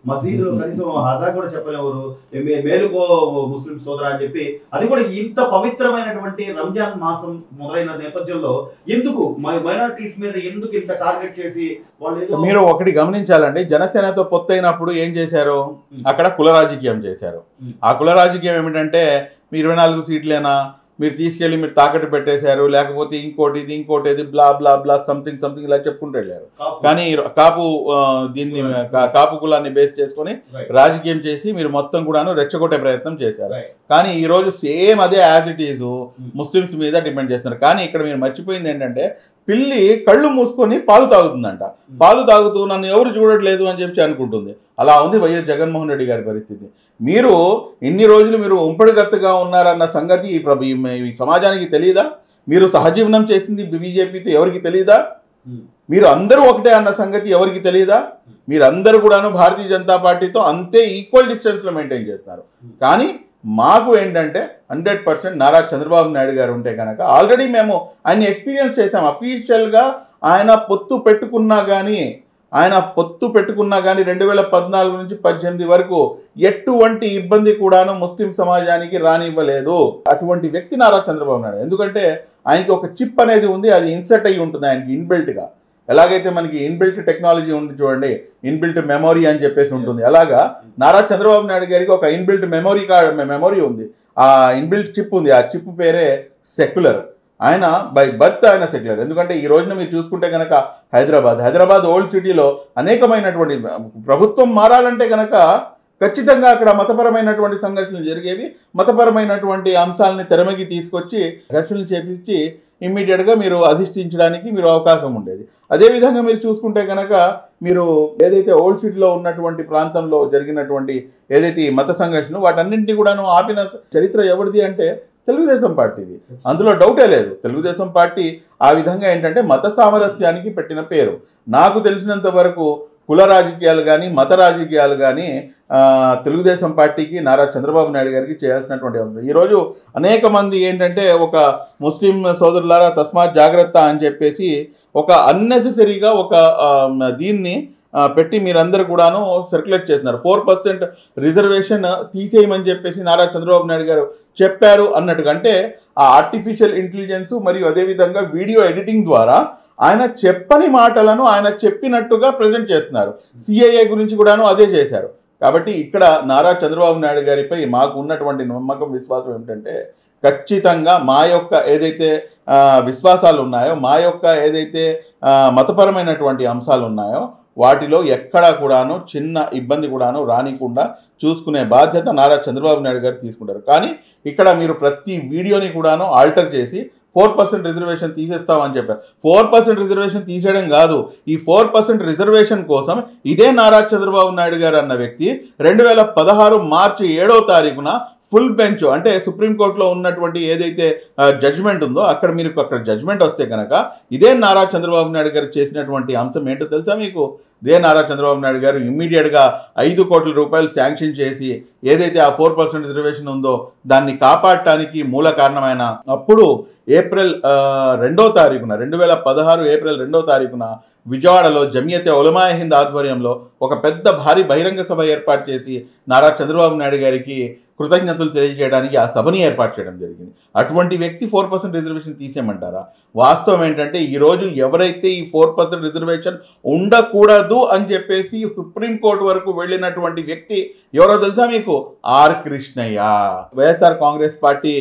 మసీదులో కనీసం హజా కూడా చెప్పలేవరు మే- మేలుకో ముస్లిం సోదరా అని చెప్పి అది కూడా ఇంత పవిత్రమైనటువంటి రంజాన్ మాసం మొదలైన నేపథ్యంలో ఎందుకు మైనారిటీస్ మీద ఎందుకు ఇంత టార్గెట్ చేసి వాళ్ళు ఏదో మీరు ఒకటి గమనించాలండి జనసేనతో పొత్తైనప్పుడు ఏం చేశారు అక్కడ కుల రాజకీయం చేశారు Hmm. ఆ కుల రాజకీయం ఏమిటంటే మీ ఇరవై నాలుగు సీట్లేనా మీరు తీసుకెళ్ళి మీరు తాకట్టు పెట్టేశారు లేకపోతే ఇంకోటి ఇది ఇంకోటి ఇది బ్లా బ్లా బ్లా సంథింగ్ సంథింగ్ ఇలా చెప్పుకుంటూ వెళ్ళారు కాపు. కానీ ఈ కాపు ఆ, దీన్ని కా- కాపు కులాన్ని బేస్ చేసుకొని Right. రాజకీయం చేసి మీరు మొత్తం కూడాను రెచ్చగొట్టే ప్రయత్నం చేశారు Right. కానీ ఈ రోజు సేమ్ అదే యాజ్ ఇట్ ఈజ్ ముస్లిమ్స్ మీద డిపెండ్ చేస్తున్నారు కానీ ఇక్కడ మీరు మర్చిపోయింది ఏంటంటే పిల్లి కళ్ళు మూసుకొని పాలు తాగుతుందంట పాలు తాగుతూ నన్ను ఎవరు చూడట్లేదు అని చెప్పి అనుకుంటుంది అలా ఉంది వైఎస్ జగన్మోహన్ రెడ్డి గారి పరిస్థితి మీరు ఇన్ని రోజులు మీరు ఉంపడిగత్తగా ఉన్నారన్న సంగతి ఈ ప్రభు ఈ- ఈ సమాజానికి తెలియదా మీరు సహజీవనం చేసింది బీజేపీతో ఎవరికి తెలియదా Hmm. మీరు అందరూ ఒకటే అన్న సంగతి ఎవరికి తెలియదా మీరందరూ కూడాను భారతీయ జనతా పార్టీతో అంతే ఈక్వల్ డిస్టెన్స్లో మెయింటైన్ చేస్తున్నారు కానీ మాకు ఏంటంటే హండ్రెడ్ పర్సెంట్ నారా చంద్రబాబు నాయుడు గారు ఉంటే కనుక ఆల్రెడీ మేము ఆయన ఎక్స్పీరియన్స్ చేసాం అఫీషియల్గా ఆయన పొత్తు పెట్టుకున్నా కానీ ఆయన పొత్తు పెట్టుకున్నా కానీ రెండు వేల పద్నాలుగు నుంచి పద్దెనిమిది వరకు ఎటువంటి ఇబ్బంది కూడాను ముస్లిం సమాజానికి రానివ్వలేదు అటువంటి వ్యక్తి నారా చంద్రబాబు నాయుడు ఎందుకంటే ఆయనకి ఒక చిప్ అనేది ఉంది అది ఇన్సర్ట్ అయ్యి ఉంటుంది ఆయనకి ఇన్బిల్ట్గా ఎలాగైతే మనకి ఇన్బిల్ట్ టెక్నాలజీ ఉంది చూడండి ఇన్బిల్ట్ మెమొరీ అని చెప్పేసి ఉంటుంది అలాగా నారా చంద్రబాబు నాయుడు గారికి ఒక ఇన్బిల్ట్ మెమొరీ కార్డ్ మెమొరీ ఉంది ఆ ఇన్బిల్ట్ చిప్ ఉంది ఆ చిప్ పేరే సెక్యులర్ ఆయన బై బర్త్ ఆయన సెక్యులర్ ఎందుకంటే ఈ రోజున మీరు చూసుకుంటే కనుక హైదరాబాద్ హైదరాబాద్ ఓల్డ్ సిటీలో అనేకమైనటువంటి ప్రభుత్వం మారాలంటే కనుక ఖచ్చితంగా అక్కడ మతపరమైనటువంటి సంఘర్షణలు జరిగేవి మతపరమైనటువంటి అంశాలని తెరమకి తీసుకొచ్చి ఘర్షణలు చేపించి ఇమ్మీడియట్గా మీరు అధిష్ఠించడానికి మీరు అవకాశం ఉండేది అదేవిధంగా మీరు చూసుకుంటే కనుక మీరు ఏదైతే ఓల్డ్ సిటీలో ఉన్నటువంటి ప్రాంతంలో జరిగినటువంటి ఏదైతే ఈ మత సంఘర్షణ వాటన్నింటినీ కూడాను ఆపిన చరిత్ర ఎవరిది అంటే తెలుగుదేశం పార్టీది అందులో డౌటే లేదు తెలుగుదేశం పార్టీ ఆ విధంగా ఏంటంటే మత సామరస్యానికి పెట్టిన పేరు నాకు తెలిసినంత వరకు కుల రాజకీయాలు కానీ మత రాజకీయాలు కానీ ఆ, తెలుగుదేశం పార్టీకి నారా చంద్రబాబు నాయుడు గారికి చేయాల్సినటువంటి అవసరం ఈరోజు అనేక మంది ఏంటంటే ఒక ముస్లిం సోదరులారా తస్మాత్ జాగ్రత్త అని చెప్పేసి ఒక అన్నెసెసరీగా ఒక ఆ, దీన్ని ఆ, పెట్టి మీరందరూ కూడాను సర్క్యులేట్ చేస్తున్నారు ఫోర్ పర్సెంట్ రిజర్వేషన్ తీసేయమని చెప్పేసి నారా చంద్రబాబు నాయుడు గారు చెప్పారు అన్నట్టుగా అంటే ఆ ఆర్టిఫిషియల్ ఇంటెలిజెన్స్ మరియు అదేవిధంగా వీడియో ఎడిటింగ్ ద్వారా ఆయన చెప్పని మాటలను ఆయన చెప్పినట్టుగా ప్రజెంట్ చేస్తున్నారు సిఐఏ గురించి కూడాను అదే చేశారు కాబట్టి ఇక్కడ నారా చంద్రబాబు నాయుడు గారిపై మాకు ఉన్నటువంటి నమ్మకం విశ్వాసం ఏమిటంటే ఖచ్చితంగా మా యొక్క ఏదైతే ఆ, విశ్వాసాలు ఉన్నాయో మా యొక్క ఏదైతే ఆ, మతపరమైనటువంటి అంశాలు ఉన్నాయో వాటిలో ఎక్కడా కూడాను చిన్న ఇబ్బంది కూడాను రానికుండా చూసుకునే బాధ్యత నారా చంద్రబాబు నాయుడు గారు తీసుకుంటారు కానీ ఇక్కడ మీరు ప్రతి వీడియోని కూడాను ఆల్టర్ చేసి ఫోర్ పర్సెంట్ రిజర్వేషన్ తీసేస్తామని చెప్పారు ఫోర్ పర్సెంట్ రిజర్వేషన్ తీసేయడం కాదు ఈ ఫోర్ పర్సెంట్ రిజర్వేషన్ కోసం ఇదే నారా చంద్రబాబు నాయుడు గారు అన్న వ్యక్తి రెండు వేల పదహారు మార్చి ఏడో తారీఖున ఫుల్ బెంచ్ అంటే సుప్రీంకోర్టులో ఉన్నటువంటి ఏదైతే జడ్జ్మెంట్ ఉందో అక్కడ మీరు అక్కడ జడ్జ్మెంట్ వస్తే కనుక ఇదే నారా చంద్రబాబు నాయుడు గారు చేసినటువంటి అంశం ఏంటో తెలుసా మీకు ఇదే నారా చంద్రబాబు నాయుడు గారు ఇమ్మీడియట్గా ఐదు కోట్ల రూపాయలు శాంక్షన్ చేసి ఏదైతే ఆ ఫోర్ పర్సెంట్ రిజర్వేషన్ ఉందో దాన్ని కాపాడటానికి మూల కారణమైన అప్పుడు ఏప్రిల్ ఆ, రెండో తారీఖున రెండు వేల పదహారు ఏప్రిల్ రెండో తారీఖున విజయవాడలో జమియతే ఉలమాయ హింద్ ఆధ్వర్యంలో ఒక పెద్ద భారీ బహిరంగ సభ ఏర్పాటు చేసి నారా చంద్రబాబు నాయుడు గారికి కృతజ్ఞతలు తెలియజేయడానికి ఆ సభని ఏర్పాటు చేయడం జరిగింది అటువంటి వ్యక్తి ఫోర్ పర్సెంట్ రిజర్వేషన్ తీసేయమంటారా వాస్తవం ఏంటంటే ఈరోజు ఎవరైతే ఈ ఫోర్ పర్సెంట్ రిజర్వేషన్ ఉండకూడదు అని చెప్పేసి సుప్రీంకోర్టు వరకు వెళ్ళినటువంటి వ్యక్తి ఎవరో తెలుసా మీకు R Krishnaiah YSR Congress party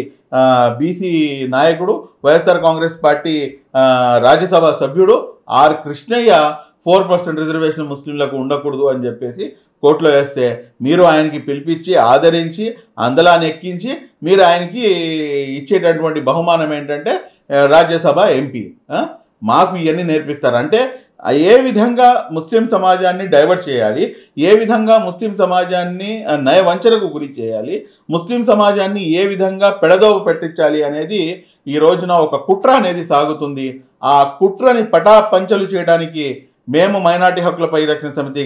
BC నాయకుడు వైఎస్ఆర్ కాంగ్రెస్ పార్టీ ఆ, రాజ్యసభ సభ్యుడు R Krishnaiah four percent reservation ముస్లింలకు ఉండకూడదు అని చెప్పేసి కోర్టులో వేస్తే మీరు ఆయనకి పిలిపించి ఆదరించి అందలాన్ని ఎక్కించి మీరు ఆయనకి ఇచ్చేటటువంటి బహుమానం ఏంటంటే ఆ, రాజ్యసభ ఎంపీ ఆ? మాకు ఇవన్నీ నేర్పిస్తారు అంటే ఆ ఏ విధంగా ముస్లిం సమాజాన్ని డైవర్ట్ చేయాలి ఏ విధంగా ముస్లిం సమాజాన్ని ఆ, నయవంచనకు గురి చేయాలి ముస్లిం సమాజాన్ని ఏ విధంగా పెడదోవ పెట్టించాలి అనేది ఈ రోజున ఒక కుట్ర అనేది సాగుతుంది ఆ కుట్రని పటాపంచలు చేయడానికి మేము మైనార్టీ హక్కుల పరిరక్షణ సమితిగా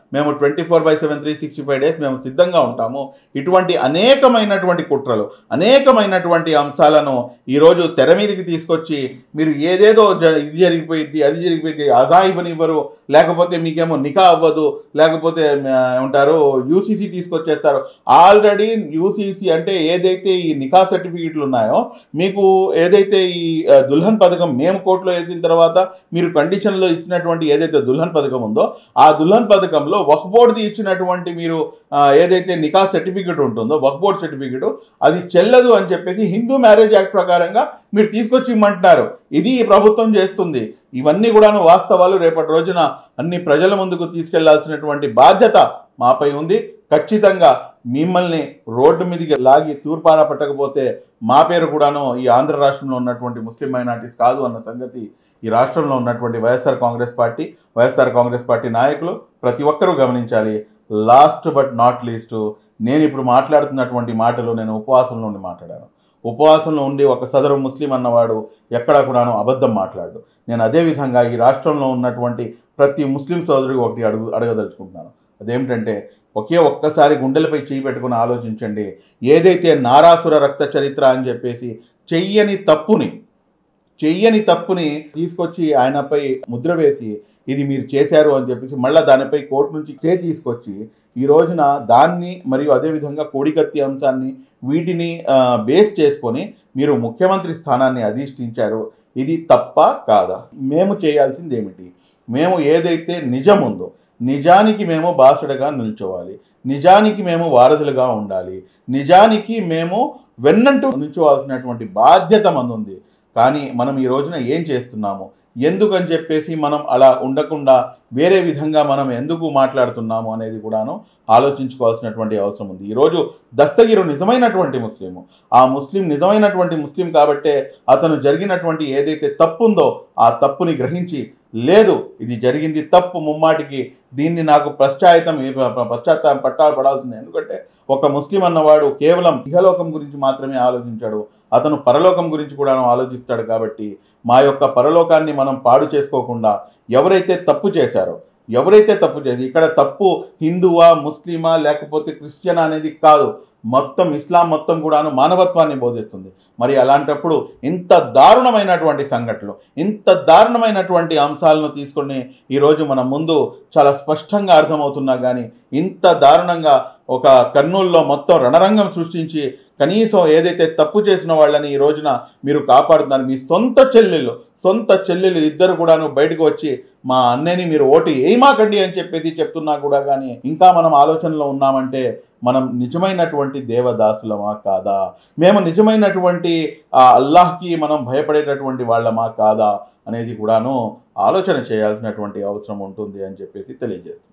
మేము twenty four by seven three sixty five days మేము సిద్ధంగా ఉంటాము ఇటువంటి అనేకమైనటువంటి కుట్రలు అనేకమైనటువంటి అంశాలను ఈరోజు తెర మీదకి తీసుకొచ్చి మీరు ఏదేదో జ ఇది జరిగిపోయింది అది జరిగిపోయింది అజా ఇవ్వనివ్వరు లేకపోతే మీకేమో నికా అవ్వదు లేకపోతే ఆ, ఏమంటారు యూసీసీ తీసుకొచ్చేస్తారు ఆల్రెడీ యూసీసీ అంటే ఏదైతే ఈ నికా సర్టిఫికెట్లు ఉన్నాయో మీకు ఏదైతే ఈ ఆ, దుల్హన్ పథకం మేము కోర్టులో వేసిన తర్వాత మీరు కండిషన్లో ఇచ్చినటువంటి ఏదైతే దుల్హన్ పథకం ఉందో ఆ దుల్హన్ పథకంలో వక్ బోర్డుది ఇచ్చినటువంటి మీరు ఆ, ఏదైతే నికా సర్టిఫికెట్ ఉంటుందో వక్ బోర్డ్ సర్టిఫికెట్ అది చెల్లదు అని చెప్పేసి హిందూ మ్యారేజ్ యాక్ట్ ప్రకారంగా మీరు తీసుకొచ్చి ఇమ్మంటున్నారు ఇది ఈ ప్రభుత్వం చేస్తుంది ఇవన్నీ కూడాను వాస్తవాలు రేపటి రోజున అన్ని ప్రజల ముందుకు తీసుకెళ్లాల్సినటువంటి బాధ్యత మాపై ఉంది ఖచ్చితంగా మిమ్మల్ని రోడ్డు మీదకి లాగి తూర్పాన పట్టకపోతే మా పేరు కూడాను ఈ ఆంధ్ర రాష్ట్రంలో ఉన్నటువంటి ముస్లిం మైనార్టీస్ కాదు అన్న సంగతి ఈ రాష్ట్రంలో ఉన్నటువంటి YSR Congress party YSR Congress party నాయకులు ప్రతి ఒక్కరూ గమనించాలి లాస్ట్ బట్ నాట్ లీస్ట్ నేను ఇప్పుడు మాట్లాడుతున్నటువంటి మాటలు నేను ఉపవాసంలో ఉండి మాట్లాడాను ఉపవాసంలో ఉండి ఒక సదరు ముస్లిం అన్నవాడు ఎక్కడా కూడాను అబద్ధం మాట్లాడు నేను అదే విధంగా ఈ రాష్ట్రంలో ఉన్నటువంటి ప్రతి ముస్లిం సోదరుడికి ఒకటి అడుగు అడగదలుచుకుంటున్నాను అదేమిటంటే ఒకే ఒక్కసారి గుండెలపై చేయి పెట్టుకుని ఆలోచించండి ఏదైతే నారాసుర రక్త చరిత్ర అని చెప్పేసి చెయ్యని తప్పుని చెయ్యని తప్పుని తీసుకొచ్చి ఆయనపై ముద్ర వేసి ఇది మీరు చేశారు అని చెప్పేసి మళ్ళీ దానిపై కోర్టు నుంచి స్టే తీసుకొచ్చి ఈ రోజున దాన్ని మరియు అదేవిధంగా కోడికత్తి అంశాన్ని వీటిని ఆ, బేస్ చేసుకొని మీరు ముఖ్యమంత్రి స్థానాన్ని అధిష్ఠించారు ఇది తప్ప కాదా మేము చేయాల్సింది ఏమిటి మేము ఏదైతే నిజం ఉందో నిజానికి మేము బాసడగా నిల్చోవాలి నిజానికి మేము వారధులుగా ఉండాలి నిజానికి మేము వెన్నంటూ నిల్చోవాల్సినటువంటి బాధ్యత మంది కానీ మనం ఈ రోజున ఏం చేస్తున్నాము ఎందుకని చెప్పేసి మనం అలా ఉండకుండా వేరే విధంగా మనం ఎందుకు మాట్లాడుతున్నాము అనేది కూడాను ఆలోచించుకోవాల్సినటువంటి అవసరం ఉంది ఈరోజు దస్తగిరు నిజమైనటువంటి ముస్లిము ఆ ముస్లిం నిజమైనటువంటి ముస్లిం కాబట్టే అతను జరిగినటువంటి ఏదైతే తప్పు ఉందో ఆ తప్పుని గ్రహించి లేదు ఇది జరిగింది తప్పు ముమ్మాటికి దీన్ని నాకు పశ్చాత్తం పశ్చాత్తాపం పట్టాలు పడాల్సింది ఎందుకంటే ఒక ముస్లిం అన్నవాడు కేవలం ఇహలోకం గురించి మాత్రమే ఆలోచించాడు అతను పరలోకం గురించి కూడా ఆలోచిస్తాడు కాబట్టి మా యొక్క పరలోకాన్ని మనం పాడు చేసుకోకుండా ఎవరైతే తప్పు చేశారో ఎవరైతే తప్పు చేసి ఇక్కడ తప్పు హిందువా ముస్లిమా లేకపోతే క్రిస్టియన్ అనేది కాదు మొత్తం ఇస్లాం మొత్తం కూడాను మానవత్వాన్ని బోధిస్తుంది మరి అలాంటప్పుడు ఇంత దారుణమైనటువంటి సంఘటనలు ఇంత దారుణమైనటువంటి అంశాలను తీసుకొని ఈరోజు మన ముందు చాలా స్పష్టంగా అర్థమవుతున్నా కానీ ఇంత దారుణంగా ఒక కర్నూలులో మొత్తం రణరంగం సృష్టించి కనీసం ఏదైతే తప్పు చేసిన వాళ్ళని ఈ రోజున మీరు కాపాడుతున్నారు మీ సొంత చెల్లెళ్ళు సొంత చెల్లెలు ఇద్దరు కూడాను బయటకు వచ్చి మా అన్నయ్యని మీరు ఓటు వేయమాకండి అని చెప్పేసి చెప్తున్నా కూడా కానీ ఇంకా మనం ఆలోచనలో ఉన్నామంటే మనం నిజమైనటువంటి దేవదాసులమా కాదా మేము నిజమైనటువంటి ఆ అల్లాహ్కి మనం భయపడేటటువంటి వాళ్ళమా కాదా అనేది కూడాను ఆలోచన చేయాల్సినటువంటి అవసరం ఉంటుంది అని చెప్పేసి తెలియజేస్తాం